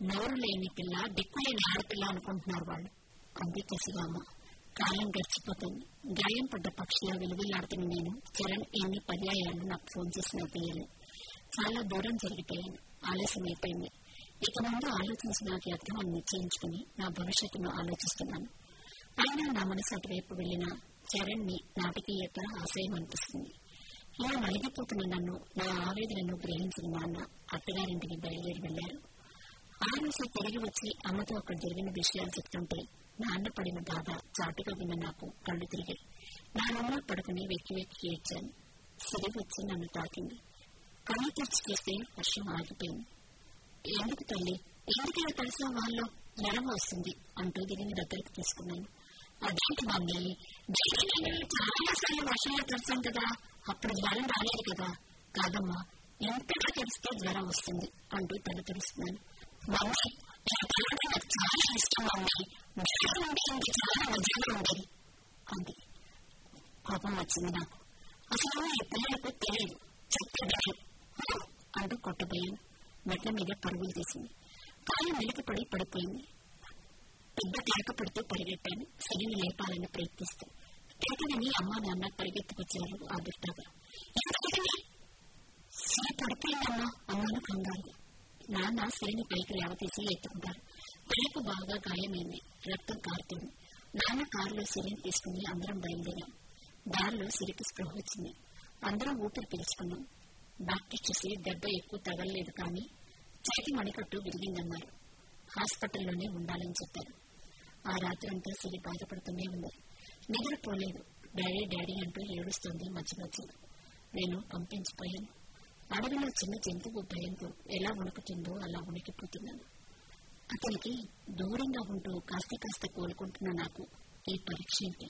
నోరు లేని పిల్ల దిక్కు లేని ఆడపిల్ల అనుకుంటున్నారు వాళ్ళు అంది కసిగామ కాలం గడిచిపోతుంది గాయం పడ్డ పక్షిలా వెలుగులాడుతున్న నేను చరణ్ ఎన్ని పర్యాయాలు నాకు ఫోన్ చేసినా తీయలేదు చాలా దూరం జరిగిపోయాను ఆలస్యం అయిపోయింది ఇక ముందు ఆలోచించి నాకు అర్థం నిశ్చయించుకుని నా భవిష్యత్తును ఆలోచిస్తున్నాను అయినా నా మనసు అటువైపు వెళ్లిన చరణ్ ని నాటకీయత ఆశయం అనిపిస్తుంది ఇలా నలిగిపోతున్న నన్ను నా ఆవేదనను గ్రహించిన నాన్న అత్తగారింటికి బయలుదేరి వెళ్లారు ఆ రోజు తిరిగి వచ్చి అమ్మతో అక్కడ జరిగిన విషయాలు చెప్తుంటే నాన్న పడిన బాధ చాటుగా విన్న నాకు కళ్ళు తిరిగాయి నా రూమ్లో పడుకుని వెక్కి వెక్కి ఏడ్చాను సిరి వచ్చి నన్ను తాకింది కళ్ళు తెరిచి చూస్తే వర్షం ఆగిపోయింది ఎందుకు తల్లి ఎందుకు ఇలా తడిసిన వాళ్ళు జ్వరం వస్తుంది అంటూ దిగిని దగ్గరికి తీసుకున్నాను అదేంటి మమ్మీ దిగి నేను చాలా సార్లు వర్షంలో తడిచాం కదా అప్పుడు జ్వరం రాలేదు కదా కాదమ్మా ఎంతగా తెలిస్తే జ్వరం వస్తుంది అంటూ తల తెరుస్తున్నాను మమ్మీ ఈ పండుగ నాకు చాలా ఇష్టం మమ్మీ జ్వరం ఉంటే ఇంక చాలా మజాగా ఉండేది అంది కోపం వచ్చింది నాకు అసలు ఈ పిల్లలకు తెలియదు చెప్పేది అంటూ కొట్టబోయాను మెట్ల మీద పరుగులు తీసింది కాలు మెలికపడి పడిపోయింది పెద్ద కేక పడుతూ పరిగెట్టాను సిరిని లేపాలని ప్రయత్నిస్తూ కేకని అమ్మా నాన్న పరిగెత్తుకొచ్చారు ఆదుర్దాగా సిరి పడిపోయిందమ్మా అన్నాను కంగారు నాన్న సిరిని పైకి లేవతీసి ఎత్తుకుంటారు తలకు బాగా గాయమైంది రక్తం కారుతుంది నాన్న కారులో సిరిని తీసుకుని అందరం బయలుదేరాం దారిలో సిరికి స్పృహ వచ్చింది అందరం ఊపిరి పీల్చుకున్నాం డాక్టర్ చూసి దెబ్బ ఎక్కువ తగలలేదు కానీ చేతి మణికట్టు విరిగిందన్నారు హాస్పిటల్లోనే ఉండాలని చెప్పారు ఆ రాత్రంతా సిరి బాధపడుతూనే ఉంది నిద్రపోలేదు డాడీ డాడీ అంటూ ఏడుస్తోంది మధ్య మధ్యలో నేను కంపించిపోయాను అడవిలో చిన్న జంతువు భయంతో ఎలా వణుకుతుందో అలా వణికిపోతున్నాను అతనికి దూరంగా ఉంటూ కాస్త కాస్త కోలుకుంటున్న నాకు ఈ పరీక్ష ఏంటి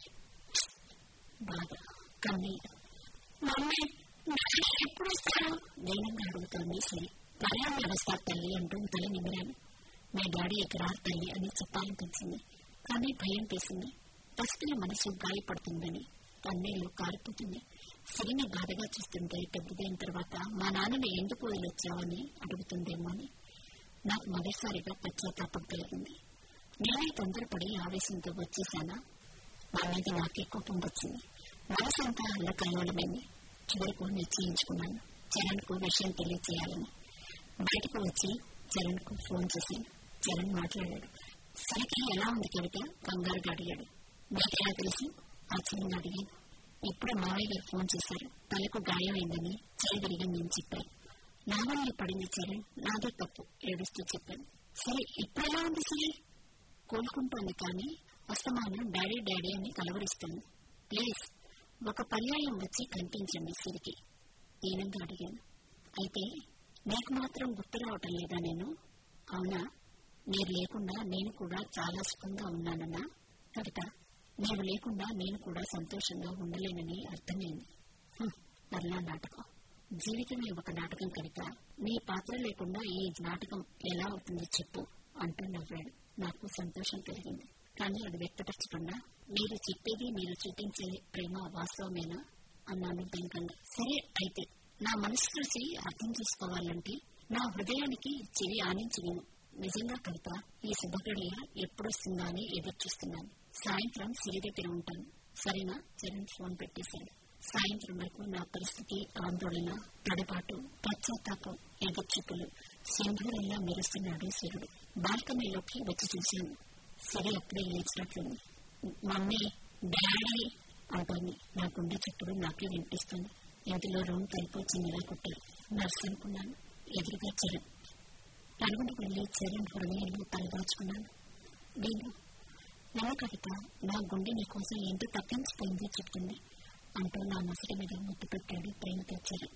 బాధ కన్నీరు మమ్మీ డాడీ ఎప్పుడు వస్తారు దీనంగా అడుగుతోంది సరే త్వరగా వస్తా తల్లి అంటూ తల నిమిరాను మీ డాడీ ఎక్కడ తల్లి అని చెప్పాలనిపించింది కానీ భయం వేసింది పసిపిల్ల మనసు గాయపడుతుందని కన్నీళ్లు కారిపోతుంది సిరిని బాధగా చూస్తుంటే పెద్దదైన తర్వాత మా నాన్నని ఎందుకు వదిలొచ్చావని అడుగుతుందేమో అని నాకు మొదటిసారిగా పశ్చాత్తాపం కలిగింది నేనే తొందరపడి ఆవేశంతో వచ్చేసానా నా మీద నాకే కోపం వచ్చింది మనసంతా అల్లకల్లోలమైంది చివరకు నిశ్చయించుకున్నాను చరణ్ కు విషయం తెలియచేయాలని బయటకు వచ్చి చరణ్ కు ఫోన్ చేశాను చరణ్ మాట్లాడాడు సరికి ఎలా ఉంది కవిత కంగారుగా అడిగాడు మీకెలా తెలుసు ఆశ్చర్యంగా అడిగాను ఇప్పుడే మావయ్య గారు ఫోన్ చేశారు తలకు గాయమైందని చేయగలిగిందని చెప్పారు నా వల్ల పడింది చరణ్ నాదే తప్పు ఏడుస్తూ చెప్పాను సరే ఇప్పుడు ఎలా ఉంది సరే కోలుకుంటోంది కానీ అస్తమానం డాడీ డాడీ అని కలవరిస్తాను ప్లీజ్ ఒక పర్యాయం వచ్చి కనిపించండి సిరికి దీనంగా అడిగాను అయితే నీకు మాత్రం గుర్తు రావటం లేదా నేను అవునా మీరు లేకుండా నేను కూడా చాలా సుఖంగా ఉన్నానన్నా కవిత నీవు లేకుండా నేను కూడా సంతోషంగా ఉండలేనని అర్థమైంది హ్మ్, మరలా నాటకం జీవితమే ఒక నాటకం కవిత నీ పాత్ర లేకుండా ఈ నాటకం ఎలా అవుతుందో చెప్పు అంటూ నవ్వాడు నాకు సంతోషం కలిగింది కానీ అది వ్యక్తపరచకుండా మీరు చెప్పేది మీరు చూపించే ప్రేమ వాస్తవమేనా అన్నాను బెంకంగా సరే అయితే నా మనసు చూసి అర్థం చేసుకోవాలంటే నా హృదయానికి చెవి ఆనించి విను నిజంగా కవిత ఈ శుభగడియ ఎప్పుడొస్తుందా అని ఎదురు చూస్తున్నాను సాయంత్రం సిరి దగ్గర ఉంటాను సరేనా చరణ్ ఫోన్ పెట్టేశాడు సాయంత్రం వరకు నా పరిస్థితి ఆందోళన తడబాటు పశ్చాత్తాపం ఎదుర్చూపులు సింధూరంలా మెరుస్తున్నాడు సూర్యుడు బాల్కనీలోకి వచ్చి చూశాను సిరి అప్పుడే లేచినట్లుంది మమ్మీ డాడీ అంటోంది నా గుండె చుట్టూ నాకే వినిపిస్తుంది ఇంటిలో రూమ్ తలుపు చిన్నగా కొట్టారు నర్స్ అనుకున్నాను ఎదురుగా చరణ్ నలుగురు వెళ్ళి చరణ్ హృదయంలో తలదాచుకున్నాను నేను నన్న కవిత నా గుండె నీకోసం ఏంటో తప్పించిపోయింది చెప్తుంది అంటూ నా మసటి మీద ముద్దు పెట్టాడు ప్రేమతో చరణ్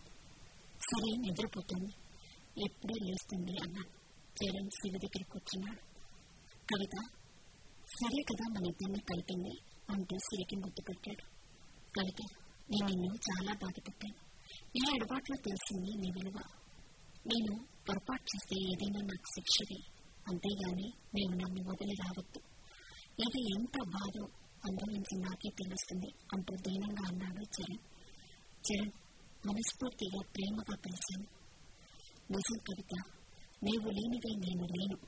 సరే నిద్రపోతుంది ఎప్పుడూ లేస్తుంది అన్నాను చరణ్ శివ దగ్గర కూర్చున్నాడు కవిత సరే కదా మన ఇద్దరిని కలిపింది అంటూ సిరికి ముద్దు పెట్టాడు కవిత నేను నిన్ను చాలా బాధ పెట్టాను ఈ అడబాట్లో తెలిసింది నీ విలువ నేను పొరపాటు చేస్తే ఏదైనా నాకు శిక్షది అంతేగాని నేను నన్ను వదిలి రావద్దు ఇది ఎంత బాధో అనుభవించి నాకే తెలుస్తుంది అంటూ దీనంగా అన్నాడు చరణ్ చరణ్ మనస్ఫూర్తిగా ప్రేమగా పిలిచాను నిజం కవిత నీవు లేనిదే నేను లేను